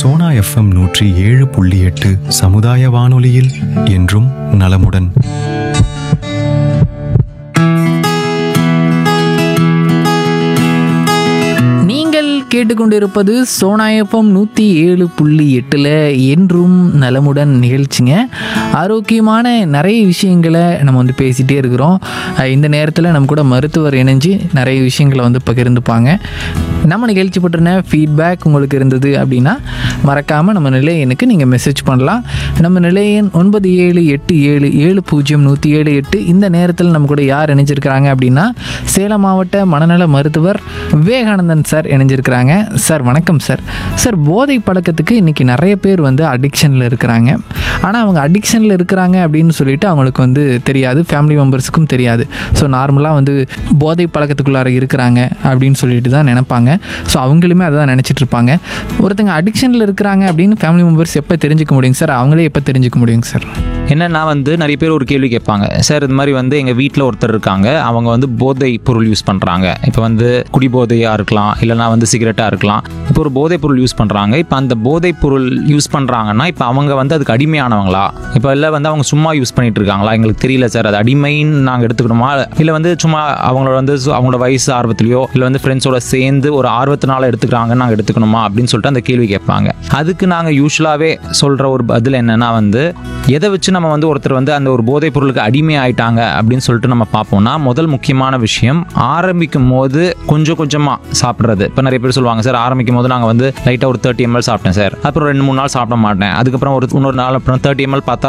Sona FM நூற்றி ஏழு புள்ளி எட்டு சமுதாய வானொலியில் என்றும் நலமுடன் நீங்கள் கேட்டுக்கொண்டிருப்பது சோனாயப்பம் நூற்றி ஏழு புள்ளி எட்டில் என்றும் நலமுடன் நிகழ்ச்சிங்க ஆரோக்கியமான நிறைய விஷயங்களை நம்ம வந்து பேசிகிட்டே இருக்கிறோம் அஹ் இந்த நேரத்தில் நம்ம கூட மருத்துவர் இணைஞ்சு நிறைய விஷயங்களை வந்து பகிர்ந்துப்பாங்க நம்ம நிகழ்ச்சி பற்றின ஃபீட்பேக் உங்களுக்கு இருந்தது அப்படின்னா மறக்காமல் நம்ம நிலையனுக்கு நீங்கள் மெசேஜ் பண்ணலாம் நம்ம நிலையன் ஒன்பது ஏழு எட்டு ஏழு ஏழு பூஜ்ஜியம் நூற்றி ஏழு எட்டு இந்த நேரத்தில் நம்ம கூட யார் இணைஞ்சிருக்கிறாங்க அப்படின்னா சேலம் மாவட்ட மனநல மருத்துவர் விவேகானந்தன் சார் இணைஞ்சிருக்கிறாங்க சார் வணக்கம் சார் சார் போதை பழக்கத்துக்கு இன்றைக்கி நிறைய பேர் வந்து அடிக்ஷனில் இருக்கிறாங்க ஆனால் அவங்க அடிக்ஷனில் இருக்கிறாங்க அப்படின்னு சொல்லிட்டு அவங்களுக்கு வந்து தெரியாது ஃபேமிலி மெம்பர்ஸுக்கும் தெரியாது ஸோ நார்மலாக வந்து போதை பழக்கத்துக்குள்ளார இருக்கிறாங்க அப்படின்னு சொல்லிட்டு தான் நினைப்பாங்க ஸோ அவங்களுமே அதை தான் நினச்சிட்டு இருப்பாங்க ஒருத்தங்க அடிக்ஷனில் இருக்கிறாங்க அப்படின்னு ஃபேமிலி மெம்பர்ஸ் எப்போ தெரிஞ்சுக்க முடியுங்க சார் அவங்களே எப்போ தெரிஞ்சுக்க முடியுங்க சார் என்னன்னா வந்து நிறைய பேர் ஒரு கேள்வி கேட்பாங்க சார் இது மாதிரி வந்து எங்கள் வீட்டில் ஒருத்தர் இருக்காங்க அவங்க வந்து போதை பொருள் யூஸ் பண்ணுறாங்க இப்போ வந்து குடிபோதையாக இருக்கலாம் இல்லைனா வந்து சிகரெட்டாக இருக்கலாம் இப்போ ஒரு போதைப் பொருள் யூஸ் பண்ணுறாங்க இப்போ அந்த போதைப் பொருள் யூஸ் பண்ணுறாங்கன்னா இப்போ அவங்க வந்து அதுக்கு அடிமையானவங்களா இப்போ இல்லை வந்து அவங்க சும்மா யூஸ் பண்ணிட்டு இருக்காங்களா எங்களுக்கு தெரியல சார் அது அடிமைன்னு நாங்கள் எடுத்துக்கணுமா இல்லை வந்து சும்மா அவங்களோட வந்து சு- அவங்களோட வயசு ஆர்வத்திலையோ இல்லை வந்து ஃப்ரெண்ட்ஸோட சேர்ந்து ஒரு ஆர்வத்தினால எடுத்துக்கிறாங்கன்னு நாங்கள் எடுத்துக்கணுமா அப்படின்னு சொல்லிட்டு அந்த கேள்வி கேட்பாங்க அதுக்கு நாங்கள் யூஸ்வலாகவே சொல்கிற ஒரு பதில் என்னன்னா வந்து எதை வச்சு நம்ம வந்து ஒருத்தர் வந்து அந்த ஒரு போதைப் பொருளுக்கு அடிமை ஆயிட்டாங்க அப்படின்னு சொல்லிட்டு நம்ம பார்ப்போம்னா முதல் முக்கியமான விஷயம் ஆரம்பிக்கும் போது கொஞ்சம் கொஞ்சமாக சாப்பிட்றது இப்போ நிறைய பேர் சொல்லுவாங்க சார் ஆரம்பிக்கும் போது நாங்கள் வந்து லைட்டாக ஒரு தேர்ட்டி எம்எல் சாப்பிட்டேன் சார் அப்புறம் ரெண்டு மூணு நாள் சாப்பிட மாட்டேன் அதுக்கப்புறம் ஒரு இன்னொரு நாள் அப்புறம் தேர்ட்டி எம்எல் பார்த்தா